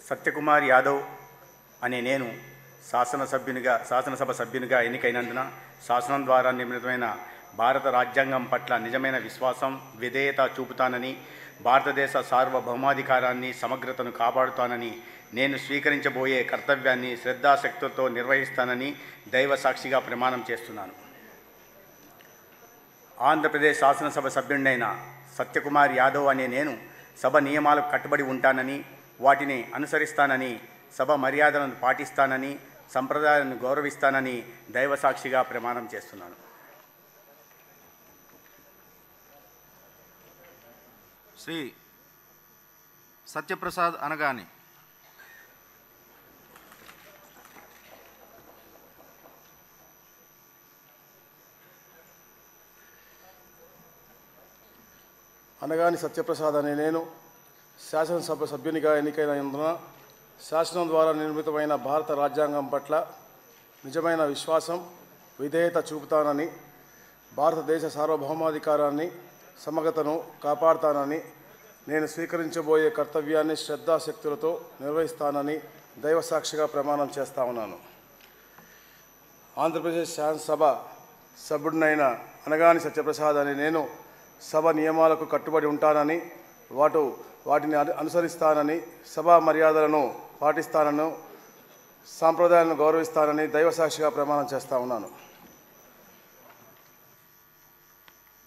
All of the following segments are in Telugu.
సత్యకుమార్ యాదవ్ అనే నేను శాసనసభ్యునిగా శాసనసభ సభ్యునిగా ఎన్నికైనందున శాసనం ద్వారా నిర్మితమైన భారత రాజ్యాంగం పట్ల నిజమైన విశ్వాసం విధేయత చూపుతానని భారతదేశ సార్వభౌమాధికారాన్ని సమగ్రతను కాపాడుతానని నేను స్వీకరించబోయే కర్తవ్యాన్ని శ్రద్ధాశక్తులతో నిర్వహిస్తానని దైవ సాక్షిగా ప్రమాణం చేస్తున్నాను ఆంధ్రప్రదేశ్ శాసనసభ సభ్యుడినైన సత్యకుమార్ యాదవ్ అనే నేను సభ నియమాలకు కట్టుబడి ఉంటానని వాటిని అనుసరిస్తానని సభ మర్యాదలను పాటిస్తానని సంప్రదాయాలను గౌరవిస్తానని దైవ సాక్షిగా ప్రమాణం చేస్తున్నాను శ్రీ సత్యప్రసాద్ అనగాని అనగాని సత్యప్రసాద్ అనే నేను శాసనసభ సభ్యునిగా ఎన్నికైనందున శాసనం ద్వారా నిర్మితమైన భారత రాజ్యాంగం పట్ల నిజమైన విశ్వాసం విధేయత చూపుతానని భారతదేశ సార్వభౌమాధికారాన్ని సమగ్రతను కాపాడుతానని నేను స్వీకరించబోయే కర్తవ్యాన్ని శ్రద్ధాశక్తులతో నిర్వహిస్తానని దైవ సాక్షిగా ప్రమాణం చేస్తా ఉన్నాను ఆంధ్రప్రదేశ్ శాసనసభ సభ్యుడినైన అనగాని సత్యప్రసాద్ అనే నేను సభ నియమాలకు కట్టుబడి ఉంటానని వాటు వాటిని అను- అనుసరిస్తానని సభా మర్యాదలను పాటిస్తానను సాంప్రదాయాలను గౌరవిస్తానని దైవసాక్షిగా ప్రమాణం చేస్తా ఉన్నాను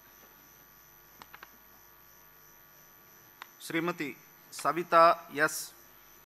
శ్రీమతి సవిత ఎస్